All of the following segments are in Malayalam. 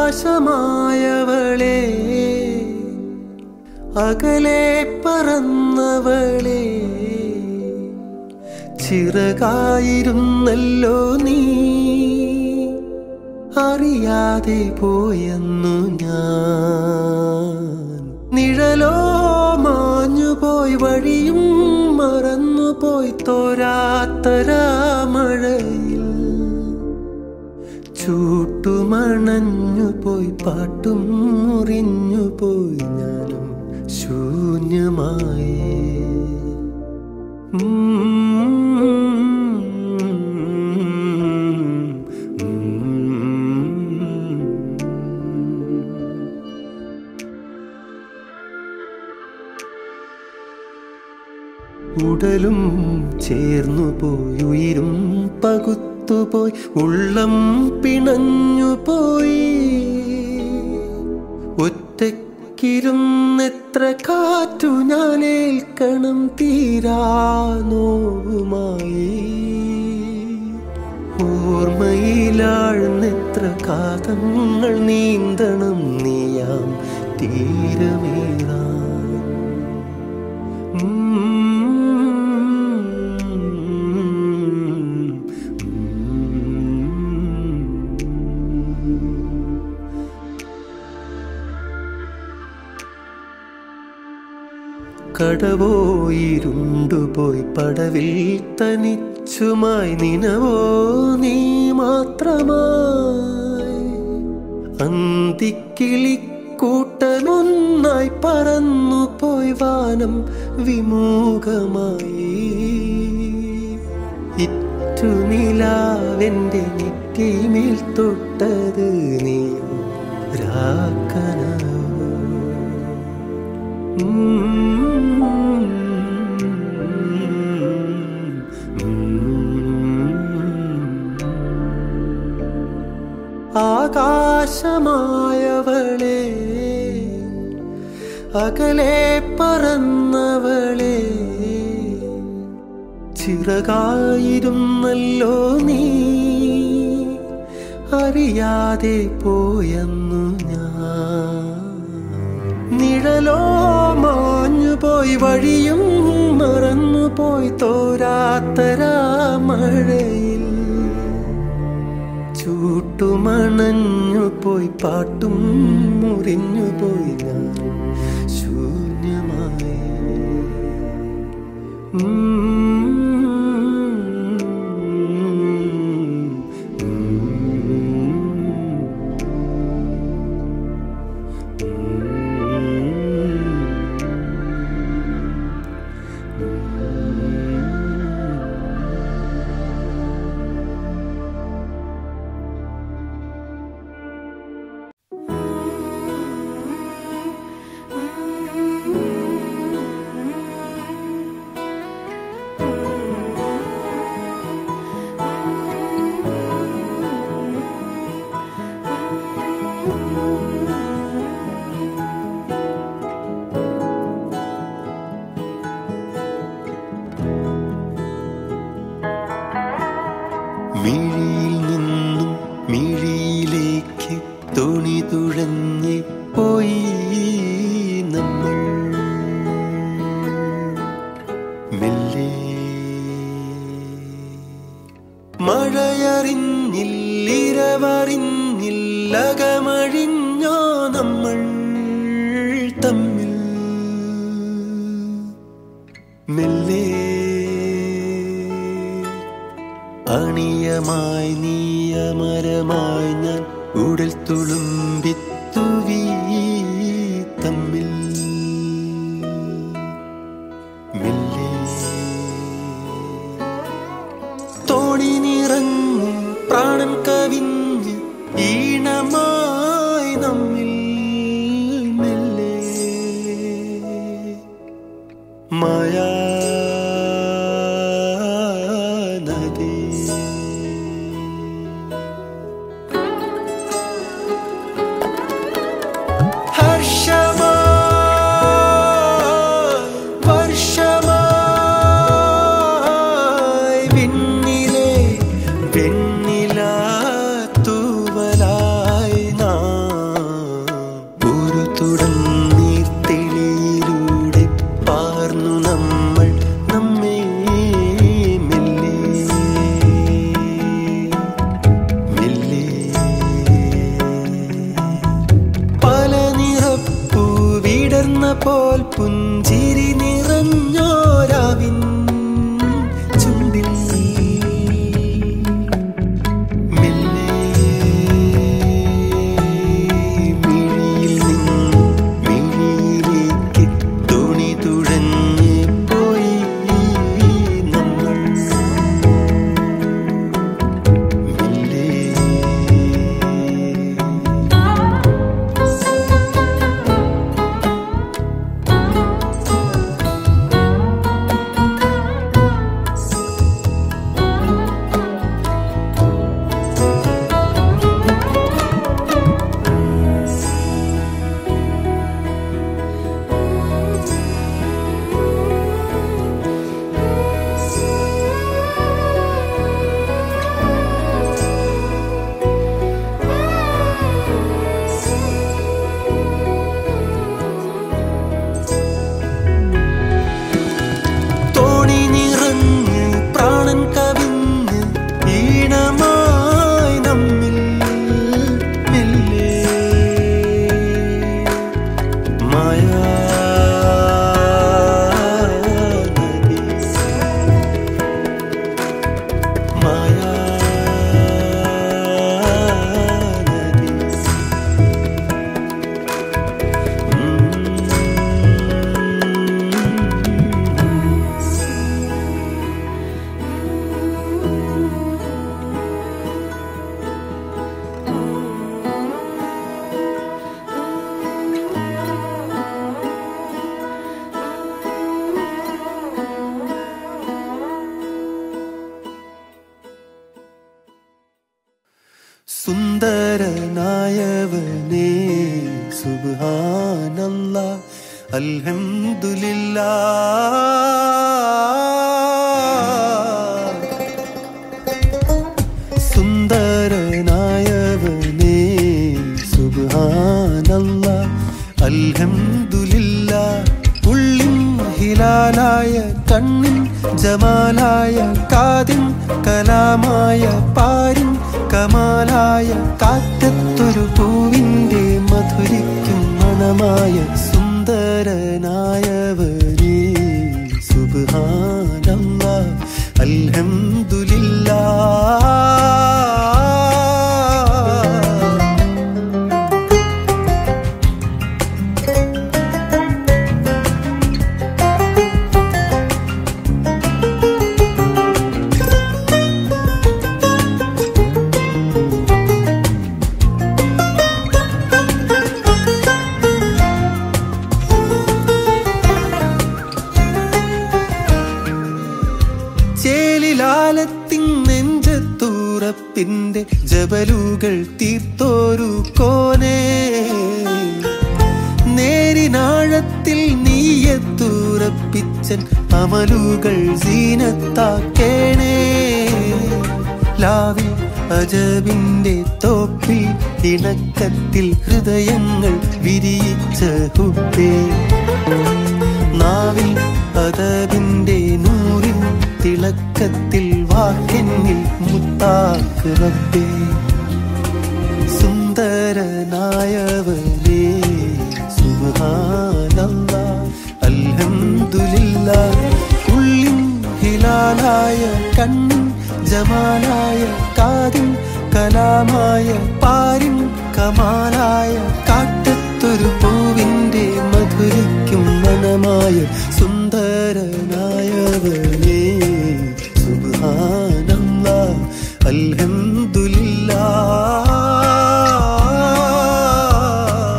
ആകാശമായവളെ അകലെ പറന്നവളെ ചിറകായിരുന്നല്ലോ നീ അറിയാതെ പോയെന്നു ഞാൻ നിഴലോ മാഞ്ഞുപോയി വഴിയും മറന്നുപോയി തോരാത്തരാമഴയിൽ ചൂട്ടുമണഞ്ഞുപോയി പാട്ടും മുറിഞ്ഞുപോയി ഞാനും ശൂന്യമായി ഉടലും ചേർന്നു പോയി ഉയിരും പകുത്തുപോയി ഉള്ളം പിണഞ്ഞുപോയി ഒറ്റയ്ക്കിരുന്നെത്ര കാറ്റു ഞാനേൽക്കണം തീരാ നോവുമായി ഓർമ്മയിലാഴ്ന്നെത്ര കാതങ്ങൾ നീന്തണം നീയാം തീരമേറാൻ കടവോയിരുണ്ടുപോയി പടവിൽ തനിച്ചുമായി നിനവോ നീ മാത്രമായി അന്തിക്കിളിക്കൂട്ടനൊന്നായി പറന്നു പോയി വാനം വിമുഖമായി ഇറ്റുനിലാവെന്റെ നെറ്റിമേൽ തൊട്ടത് നീ രാക്കനവോ ആകാശമായവളെ അകലെ പറന്നവളെ ചിറകായിരുന്നല്ലോ നീ അറിയാതെ പോയെന്നു ഞാൻ നിഴലോ മാഞ്ഞുപോയി വഴിയും മറന്നുപോയി തോരാത്തരാമഴയിൽ ചൂട്ടുമണഞ്ഞുപോയി പാട്ടും മുറിഞ്ഞുപോയി ഞാൻ ശൂന്യമായി മിഴിയിൽ നിന്നും മിഴിയിലേക്ക് തോണി തുഴഞ്ഞ് പോയി നമ്മൾ മെല്ലെ മഴയറിഞ്ഞില്ലിരവറിഞ്ഞില്ലകമഴിഞ്ഞോ നമ്മൾ തമ്മിൽ മെല്ലെ അണിയമായി നീയമരമായി ഞാൻ ഉടൽ തുളുമ്പിത്തുവീ തമ്മിൽ മെല്ലെ തോണി നിറഞ്ഞ് പ്രാണൻ കവിഞ്ഞ് ഈണമായി നമ്മിൽ മെല്ലെ മായാ നദി തുടുത്തുടം നീർത്തെളിയിലൂടെ പാർന്നു നമ്മൾ നമ്മെ മെല്ലെ മെല്ലെ പല നിറപ്പൂ വിടർന്ന പോൽ പുഞ്ചിരി നിറഞ്ഞോരാവിൻ ചുണ്ടിൽ മെല്ലെ മിഴിയിൽ നിന്നും മിഴിയിലേക്ക് തുണി തുഴഞ്ഞ് പോയി നമ്മൾ മെല്ലെ തോണി നിറഞ്ഞ് പ്രാണൻ കവിഞ്ഞ് ഈണമായി നമ്മിൽ മെല്ലെ മായാ നദി മായാ നദി സുന്ദരനായവനേ സുബ്ഹാനല്ല അൽഹംദുലില്ലാ സുന്ദരനായവനേ സുബ്ഹാനല്ല അൽഹംദുലില്ലാ ഉള്ളിൻ ഹിലാലായ കണ്ണിൻ ജമാലായ കാതിൻ കലാമായ പാരിൻ കമാലായ കാറ്റത്തൊരു പൂവിൻ്റെ മധുരിക്കും മണമായ സുന്ദരനായവനേ സുബ്ഹാനല്ല അൽഹംദുലില്ലാ ചേലിലാലത്തിൻ നെഞ്ചത്തൂറപ്പിന്റെ ജബലുകൾ തീർത്തോരു കോനേ നേരിനാഴത്തിൽ നീയത്തൂറപ്പിച്ചൻ അമലുകൾ സീനത്താക്കേണേ ലാവിൽ അജബിന്റെ തോപ്പിൽ ഇണക്കത്തിൽ ഹൃദയങ്ങൾ വിരിയിച്ച ഹുബേ നാവിൽ അതവിന്റെ നൂറിൻ തിളക്കത്തിൽ വാക്കെന്നിൽ മുത്താക്ക് റബ്ബേ സുന്ദരനായവനേ സുബ്ഹാനല്ല അൽഹംദുലില്ല ഉള്ളിൻ ഹിലാലായ കണ്ണിൻ ജമാലായ കാതിൻ കലാമായ പാരിൻ കമാലായ കാറ്റത്തൊരു പൂവിൻ്റെ മധുരിക്കും മണമായ സുന്ദരനായവനേ സുബ്ഹാനല്ല അൽഹംദുലില്ലാ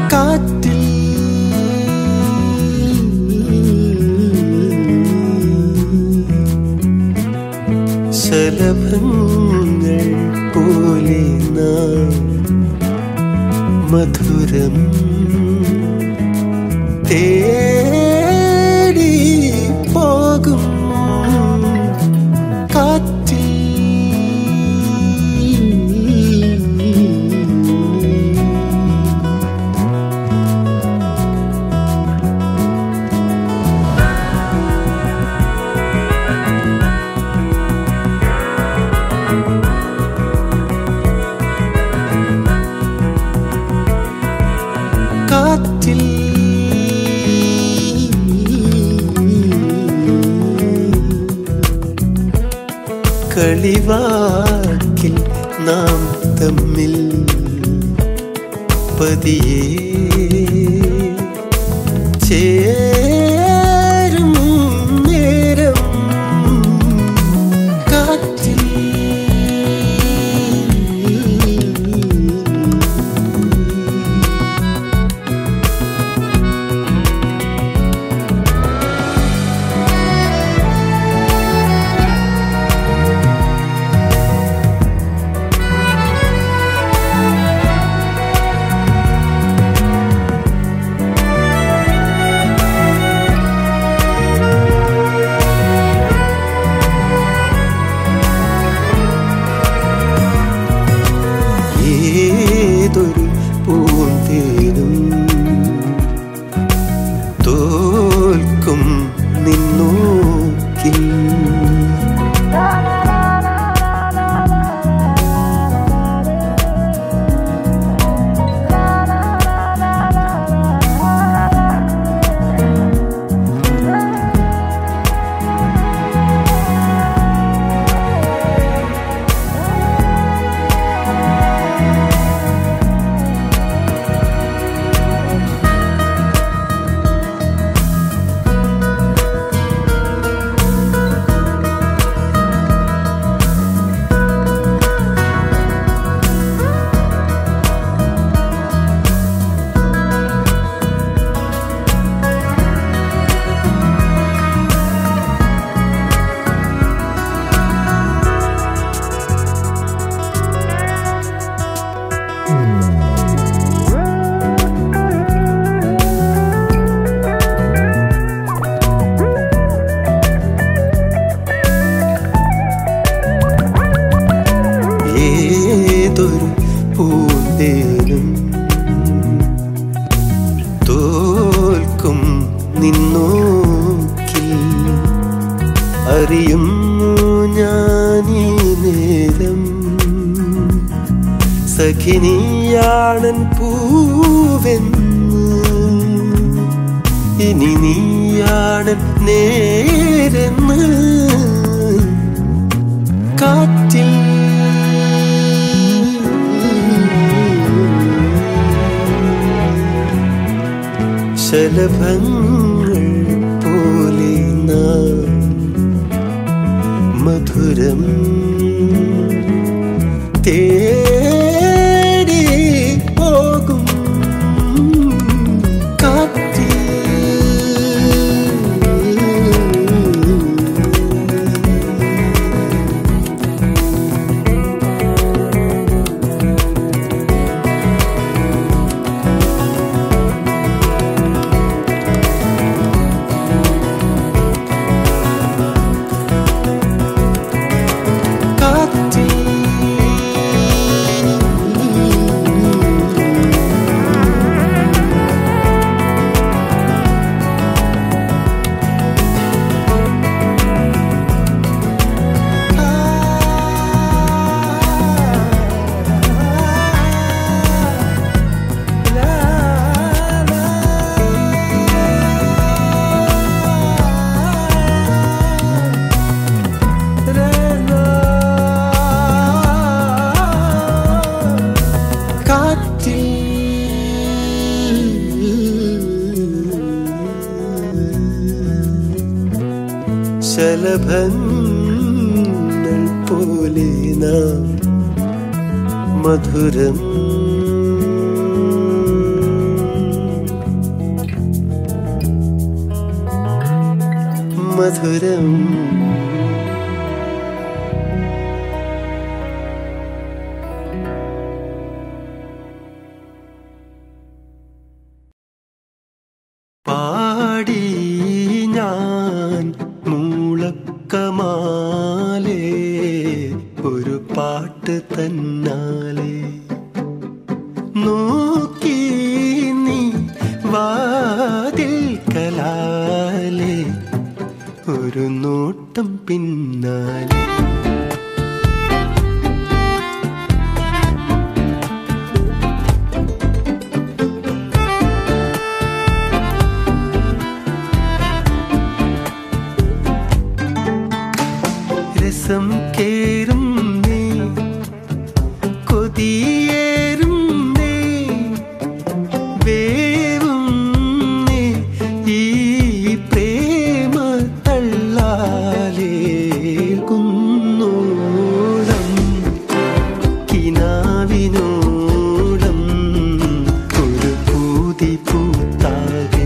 കാറ്റിൽ ശലഭങ്ങൾ പോലെ നാം മധുരം തേടി പോകും കാറ്റിൽ കാറ്റിൽ കളിവാക്കിൽ നാം തമ്മിൽ പതിയെ ചേരും നേരം കാറ്റിൽ ഏതൊരു പൂന്തേനും തോൽക്കും നിന്നോക്കിൽ ഏതൊരു പൂന്തേനും തോൽക്കും നിന്നോക്കിൽ അറിയുന്നു ഞാനീ നേരം സഖിനിയാണൻ പൂവെന്ന് ഇനി നീയാണൻ നേരെന്ന് കാറ്റിൽ ശലഭങ്ങൾ പോലെ നാം മധുരം തേടി പോകും കാറ്റിൽ കാറ്റിൽ കാറ്റിൽ ശലഭങ്ങൾ പോലെ നാം മധുരം മധുരം പാടി ഞാൻ മൂളക്കമാലേ ഒരു പാട്ട് തന്നാലേ നോക്കി നീ വാതിൽ കലാലേ ഒരു നോട്ടം പിന്നാലെ രസം കേറും നീ കൊതിയേറും നീ വേവും നീ ഈ പ്രേമ തള്ളാലേ കുന്നോളം കിനാവിനോളം ഒരു പൂതി പൂത്താകേ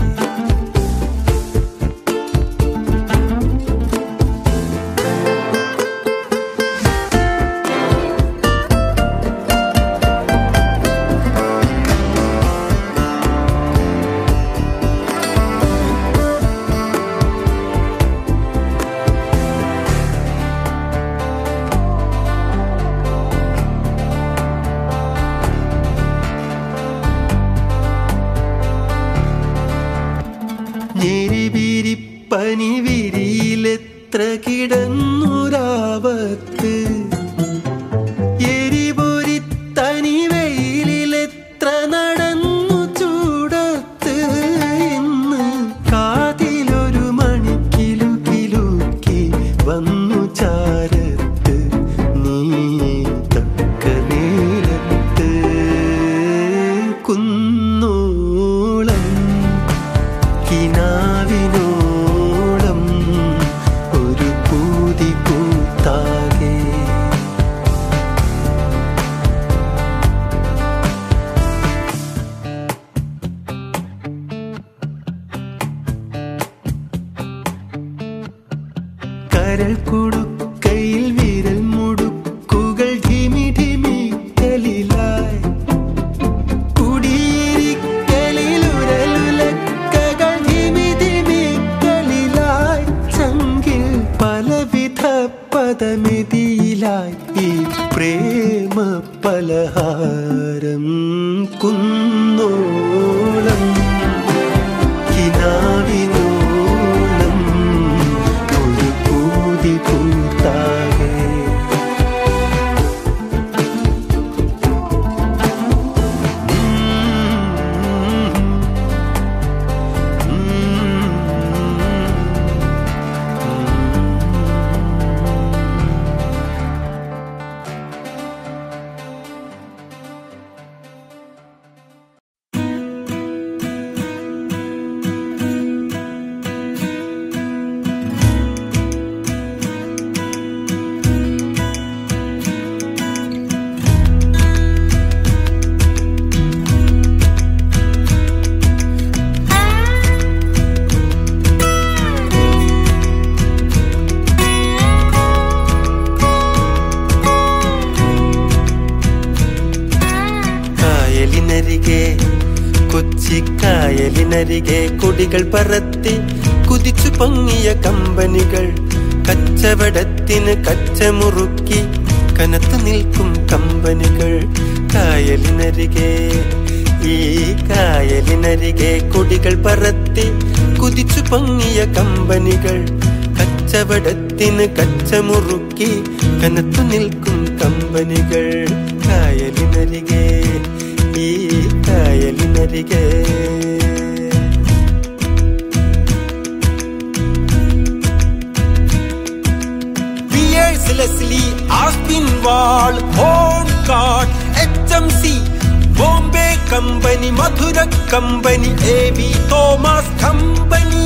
ഞെരിവിരിപ്പനി വിരിയിലെത്ര കിടന്നുരാവത്ത് എരിപൊരിത്തനി വെയിലിലെത്ര നടന്നു ചൂടത്ത് ഇന്ന് കാതിലൊരു മണിക്കിലു കിലുക്കി വന്നു ചാരത്ത് നീ തക്ക നേരത്ത് കുന്നോളം കിനാവിനോളം ഒരു പൂതി പൂത്താകെ കരൾ കുടുക്കയിൽ വിരൽ മുടുക്കുകൾ ധിമി ധിമിക്കലിലായി കുടിയിരിക്കലിലുരലുലക്കകൾ ധിമി ധിമിക്കലിലായി ചങ്കിൽ പലവിധ പദമിതിയിലായി ഈ പ്രേമ പലഹാരം കുന്നോളം കിനാവിനോളം ഒരു പൂതി പൂത്താകെ കായലിനരികെ കൊച്ചിക്കായലിനരികെ കൊടികൾ പറത്തി കുതിച്ചു പൊങ്ങിയ കമ്പനികൾ കച്ചവടത്തിന് കച്ചമുറുക്കി കനത്തു നിൽക്കും കമ്പനികൾ കായലിനരികെ ഈ കായലിനരികെ കൊടികൾ പറത്തി കുതിച്ചു പൊങ്ങിയ കമ്പനികൾ കച്ചവടത്തിന് കച്ചമുറുക്കി കനത്തു നിൽക്കും കമ്പനികൾ കായലിനരികെ ഈ കായലിനരികെ പിയേഴ്സ് ലെസ്ലി ആസ്പിൻ വാൾ ഹോൺ കാർഡ് H M C Bombay company Madura company A V Thomas company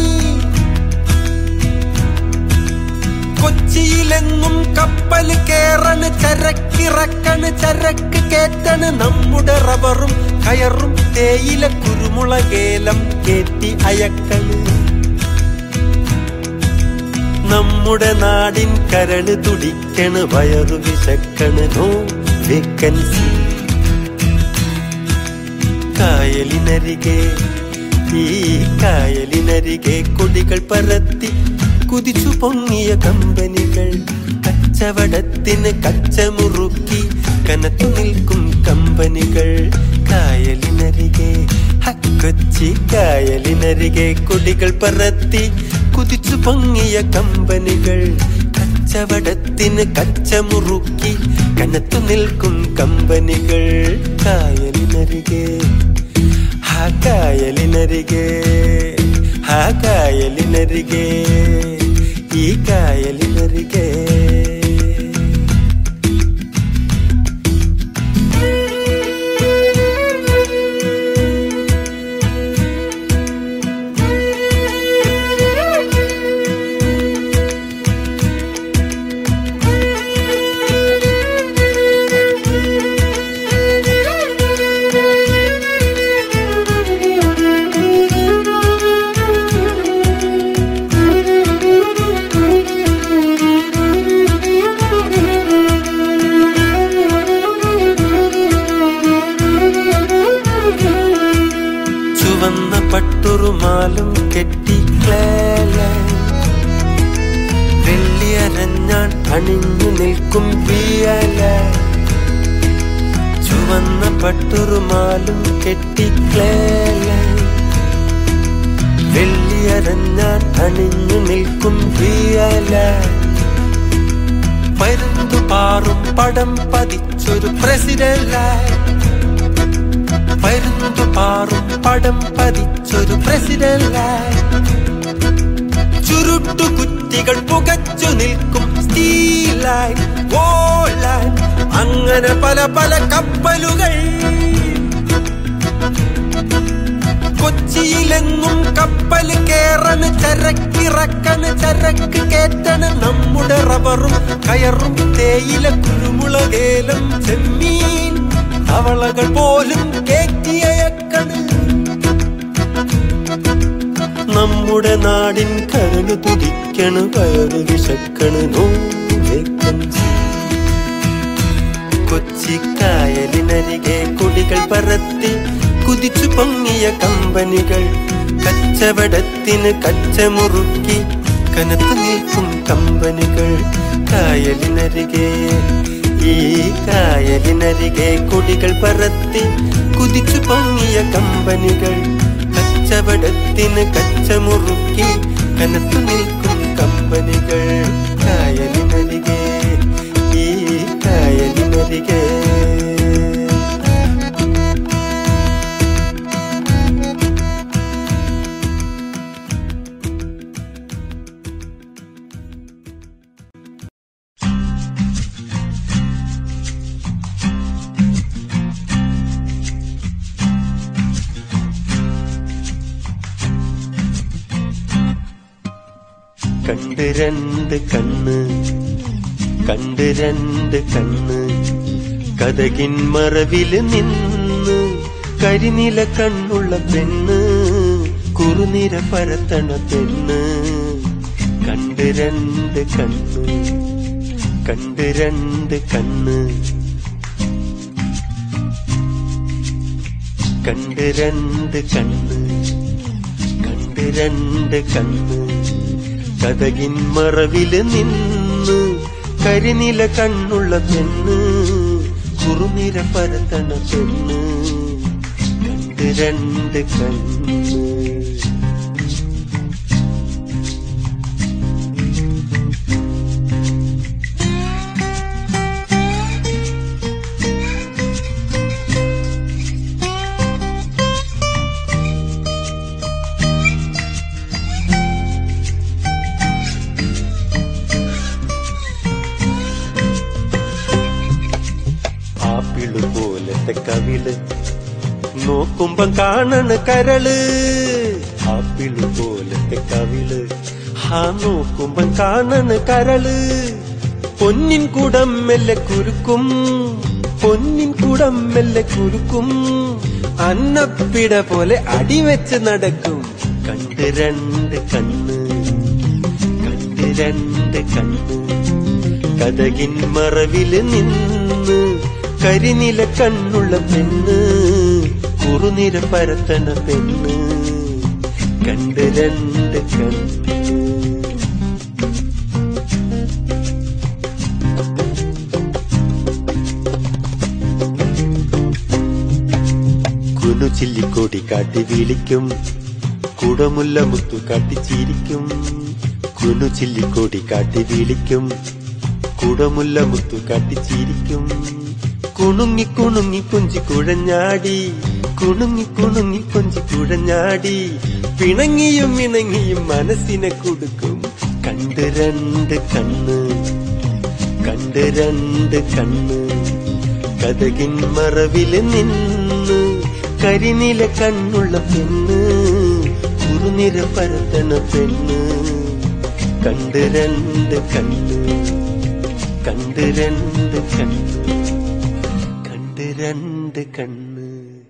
കൊച്ചിയിലെങ്ങും കപ്പൽ കേറണ് ചരക്കിറക്കണ് ചരക്ക് കേറ്റണ് നമ്മുടെ റബ്ബറും കയറും തേയില കുരുമുളകേലം കേറ്റി അയക്കണ് നമ്മുടെ നാടിൻ കരള് തുടിക്കണ് വയറു വിശക്കണ് നോ വേക്കൻസി കായലിനരികെ ഈ കായലിനരികെ കൊടികൾ പരത്തി കുതിച്ചു പൊങ്ങിയ കമ്പനികൾ കച്ചവടത്തിന് കച്ചമുറുക്കി കനത്തു നിൽക്കും കമ്പനികൾ കായലിനരികെ ഹ, കൊച്ചി കായലിനരികെ കൊടികൾ പറത്തി കുതിച്ചു പൊങ്ങിയ കമ്പനികൾ കച്ചവടത്തിന് കച്ചമുറുക്കി കനത്തു നിൽക്കും കമ്പനികൾ കായലിനരികെ ഹാ കായലിനരികെ ഹാ കായലിനരികെ ഈ കായലിനരികെ ചുവന്ന പട്ടുറുമാലും കെട്ടി ക്ലേല വെള്ളിയരഞ്ഞാൻ അണിഞ്ഞു നിൽക്കും പിയല ചുവന്ന പട്ടുറുമാലും കെട്ടി ക്ലേല വെള്ളിയരഞ്ഞാൻ അണിഞ്ഞു നിൽക്കും പിയല പരുന്തു പാറും പടം പതിച്ചൊരു പ്രസിഡന്റായി പരുന്തു പാറും പടം പതിച്ചൊരു പ്രസിഡന്റായി ചുരുട്ടു കുറ്റികൾ പുകച്ചു നിൽക്കും സ്റ്റീലായി വോളായി അങ്ങനെ പല പല കപ്പലുകൾ കൊച്ചിയിലെങ്ങും കപ്പൽ കേറണ് ചരക്കിറക്കണ് ചരക്ക് കേറ്റണ് നമ്മുടെ റബ്ബറും കയറും തേയില കുരുമുളകേലം ചെമ്മീൻ തവളകൾ പോലും കേറ്റിയക്കണ് നമ്മുടെ നാടിൻ കരള് തുടിക്കണ് കയറ് വിശക്കണ് നോ വേക്കൻസി കൊച്ചിക്കായലിനരികെ കൊടികൾ പറത്തി കുതിച്ചു പൊങ്ങിയ കമ്പനികൾ കച്ചവടത്തിന് കച്ചമുറുക്കി കനത്തു നിൽക്കും കമ്പനികൾ കായലിനരികെ ഈ കായലിനരികെ കൊടികൾ പറത്തി കുതിച്ചു പൊങ്ങിയ കമ്പനികൾ കച്ചവടത്തിന് കച്ചമുറുക്കി കനത്തു നിൽക്കും കമ്പനികൾ കായലിനരികെ ഈ കായലിനരികെ കണ്ട് രണ്ട് കണ്ണ് കണ്ട് രണ്ട് കണ്ണ് കഥകിൻ മറവില് നിന്ന് കരിനില കണ്ണുള്ള പെണ്ണ് കുറുനിര പരത്തണ പെണ്ണ് കണ്ട് രണ്ട് കണ്ണ് കണ്ട് രണ്ട് കണ്ണ് കണ്ട് രണ്ട് കണ്ണ് കണ്ട് രണ്ട് കണ്ണ് കഥകിൻ മറവില് നിന്ന് കരിനില കണ്ണുള്ള പെണ്ണ് കുറുനിര പരത്തണ പെണ്ണ് കണ്ട് രണ്ട് കണ്ണ് ആപ്പിള് പോലത്തെ കവിള് നോക്കുമ്പം കാണണ് കരള് ആപ്പിള് പോലത്തെ കവിള് ഹാ നോക്കുമ്പം കാണണ് കരള് പൊന്നിൻ കുടം മെല്ലെ കുരുക്കും പൊന്നിൻ കുടം മെല്ലെ കുരുക്കും അന്നപ്പിട പോലെ അടിവെച്ച് നടക്കും കണ്ട് രണ്ട് കണ്ണ് കണ്ട് രണ്ട് കണ്ണ് കഥകിൻ മറവില് നിന്ന് കരിനില കണ്ണുള്ള പെണ്ണ് കുറുനിര പരത്തണ പെണ്ണ് കണ്ട് രണ്ട് കണ്ണ് കുനു ചില്ലിക്കോടി കാട്ടി വിളിക്കും കുടമുല്ല മുത്തു കാട്ടി ചിരിക്കും കുനു ചില്ലിക്കോടി കാട്ടി വിളിക്കും കുടമുല്ല മുത്തു കാട്ടി ചിരിക്കും കുണുങ്ങി കുണുങ്ങി കൊഞ്ചി കുഴഞ്ഞാടി കുണുങ്ങി കുണുങ്ങി കൊഞ്ചി കുഴഞ്ഞാടി പിണങ്ങിയും ഇണങ്ങിയും മനസ്സിനെ കൊടുക്കും കണ്ട് രണ്ട് കണ്ണ് കണ്ട് രണ്ട് കണ്ണ് കഥകിൻ മറവില് നിന്ന് കരിനില കണ്ണുള്ള പെണ്ണ് കുറുനിര പരത്തണ പെണ്ണ് കണ്ട് രണ്ട് കണ്ണ് കണ്ട് രണ്ട് കണ്ണ് കണ്ട് രണ്ട് കണ്ണ്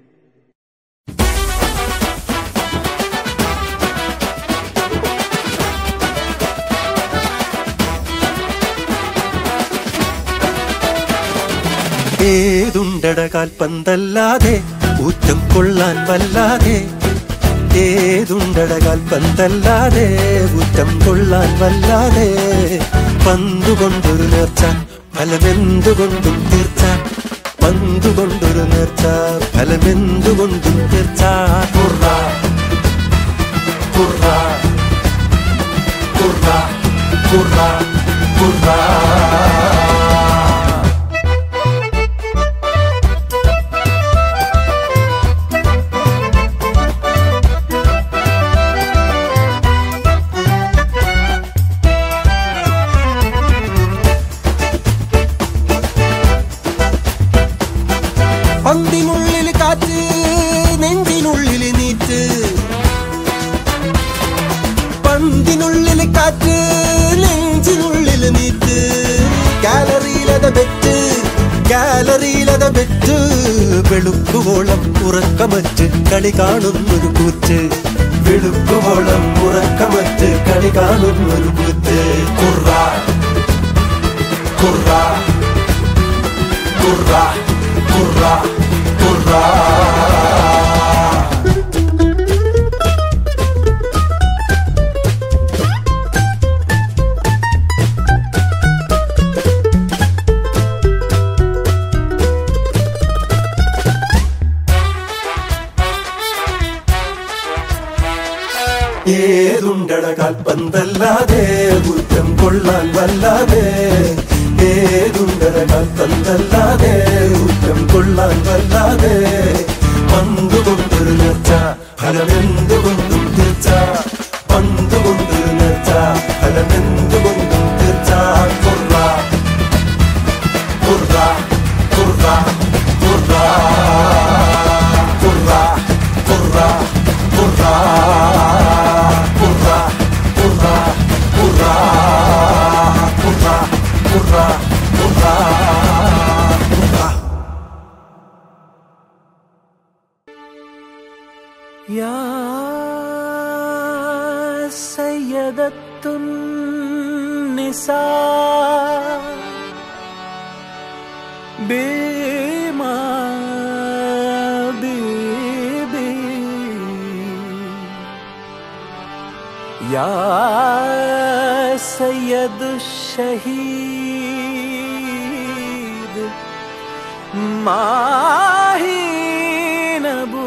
ഏതുണ്ടട കാൽപ്പന്തല്ലാതെ ഊറ്റം കൊള്ളാൻ വല്ലാതെ ഏതുണ്ടട കാൽപ്പന്തല്ലാതെ ഊറ്റം കൊള്ളാൻ വല്ലാതെ പന്തുകൊണ്ടൊരു നേർച്ച ഫലമെന്തുകൊണ്ടും തീർച്ച പന്തുകൊണ്ടൊരു നേർച്ച ഫലമെന്തുകൊണ്ടും തീർച്ച കുറ കുറ കുറ കുറ കുറ പന്തിനുള്ളിൽ കാറ്റ് നെഞ്ചിനുള്ളിൽ നീറ്റ് പന്തിനുള്ളിൽ കാറ്റ് നെഞ്ചിനുള്ളിൽ നീറ്റ് ഗാലറിയിലത ബെറ്റ് ഗാലറിയിലത ബെറ്റ് വെളുക്കുവോളം ഉറക്കമറ്റ് കളി കാണുന്നൊരു കൂറ്റ് വെളുക്കുവോളം ഉറക്കമറ്റ് കളി കാണുന്നൊരു കൂറ്റ് കുറ കുറ കുറ കുറ കുറ ഏതുണ്ടട കാൽപ്പന്തല്ലാതെ കുറ്റം കൊള്ളാൻ വല്ലാതെ ഏതുണ്ടട കാൽപ്പന്തല്ലാതെ കുറ്റം കൊള്ളാൻ വല്ലാതെ പന്തുകൊണ്ടൊരു നേർച്ച ഫലമെന്തുകൊണ്ടും തീർച്ച പന്തുകൊണ്ടൊരു നേർച്ച ഫലമെന്തുകൊണ്ടും തീർച്ച കൊറ കൊറ കൊറ കൊറ കൊറ കൊറ കൊറ Hurra, hurra, hurra, hurra, hurra, hurra, hurra. يا سيدة النساء بما بيبي يا سيد الشهيد ماهين ابو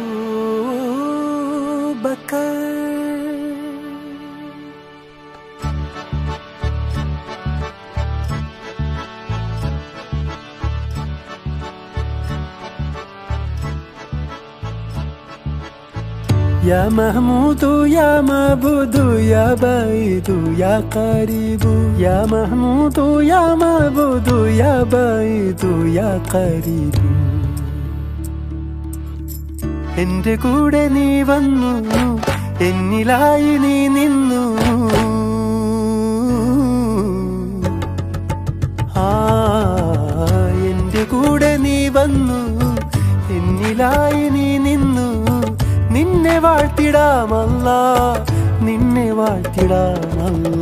بكر يا محمود يا معبود يا بعيد يا قريب يا محمود يا معبود يا بعيد يا قريب എന്റെ കൂടെ നീ വന്നു എന്നിലായി നീ നിന്നു ആ എന്റെ കൂടെ നീ വന്നു എന്നിലായി നീ നിന്നു നിന്നെ വാഴ്ത്തിടാമല്ല നിന്നെ വാഴ്ത്തിടാമല്ല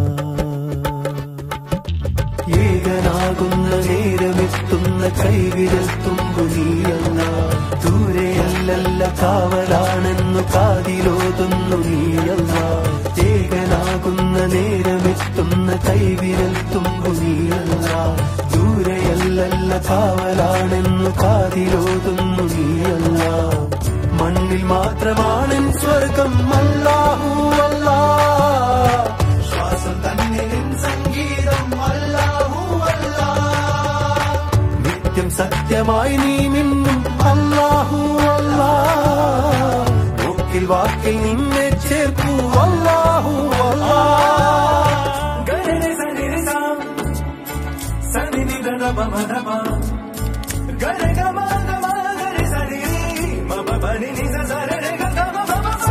ഏകനാകുന്ന നേരമെത്തുന്ന കൈവിരൽ തുമ്പു നീയല്ല ദൂരെയല്ലല്ല കാവലാണെന്നു കാതിലോതുന്നു നീയല്ല ഏകനാകുന്ന നേരമെത്തുന്ന കൈവിരൽ തുമ്പു നീയല്ല ദൂരെയല്ലല്ല കാവലാണെന്നു കാതിലോതുന്നു നീയല്ല മണ്ണിൽ മാത്രമാണ് സ്വർഗം അല്ലാഹു അല്ലാ ശ്വാസം തന്നെ നിൻ സംഗീതം അല്ലാഹു അല്ലാ നിത്യം സത്യമായി നീ മിന്നും അല്ലാഹു അല്ലാ നോക്കിൽ വാക്കിൽ നിന്നെ ചേർക്കൂ അല്ലാഹു അല്ലാ ഗരനെ സനിരി സാ, സനിനി ദന മമ നമ. ഗര ഗമ ഗമ ഗരി സനി, മമ ബനി നി സ സ ര ര ഗ ഗ മ മ മ സ.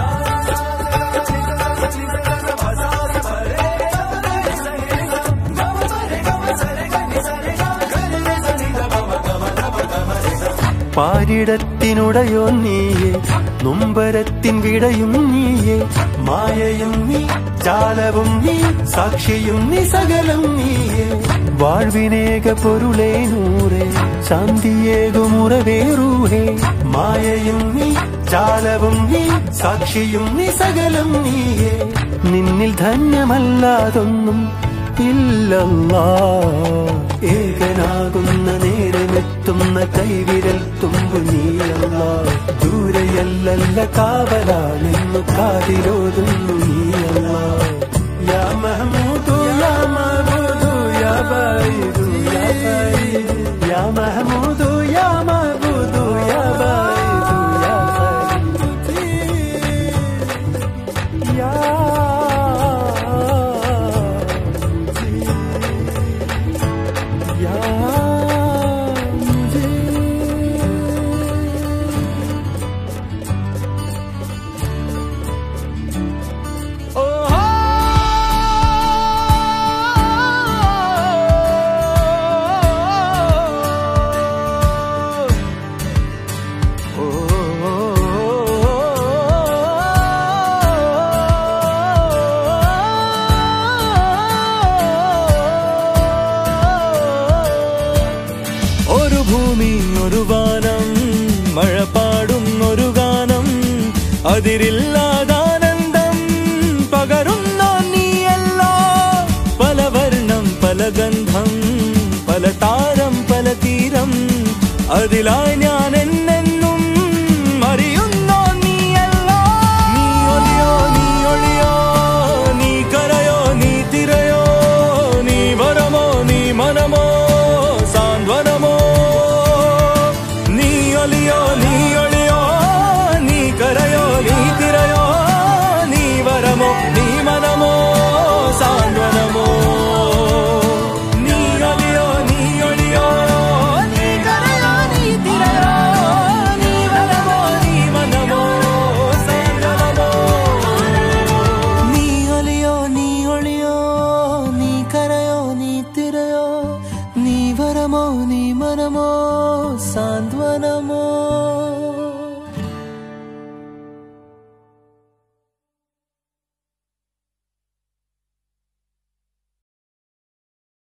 പാരിടത്തിനുടയോ നീയെ നൊമ്പരത്തിൻ വിടയും നീയെ മായയും നീ ജാലവും നീ സാക്ഷിയും നീ സകലം നീയെ വാഴ്വിനേക പൊരുളേ നൂറേ ശാന്തിയേകുമുറവേറൂഹേ മായയും നീ ജാലവും നീ സാക്ഷിയും നീ സകലം നീയെ നിന്നിൽ ധന്യമല്ലാതൊന്നും ഇല്ലല്ലാ ഏകനാകുന്ന നേരമെത്തുന്ന കൈവിരൽ തുമ്പു നീയല്ല ദൂരെയല്ലല്ല കാവലാണെന്നു കാതിലോതുന്നു നീയല്ല യാ മഹമൂദു യാ മഹമൂദു യാ ബൈദു യാ ബൈദു യാ മഹമൂദു യാ മഹമൂദു യാ ബൈദു യാ ബൈദു യാ या मुझे ओ हो ഒരു ഭൂമി ഒരു വാനം മഴ പാടും ഒരു ഗാനം അതിരില്ലാതാനന്ദം പകരുന്ന നീയല്ല പല വർണ്ണം പല ഗന്ധം പല താരം പല തീരം അതിലായി ഞാൻ എന്നെന്നും അറിയുന്നോ നീയല്ല നീ ഒലിയോ നീ ഒളിയോ നീ കരയോ നീ തിരയോ നീ വരമോ നീ മനമോ സാന്ത്വനമോ നീ ഒലിയോ നീ ഒളിയോ നീ കരയോ നീ തിരയോ നീ വരമോ നീ മനമോ സാന്ത്വനമോ നീ ഒലിയോ നീ ഒളിയോ നീ കരയോ നീ തിരയോ നീ വരമോ നീ മനമോ സാന്ത്വനമോ നീ ഒലിയോ നീ ഒളിയോ നീ കരയോ നീ തിരയോ നീ വരമോ നീ മനമോ സാന്ത്വനമോ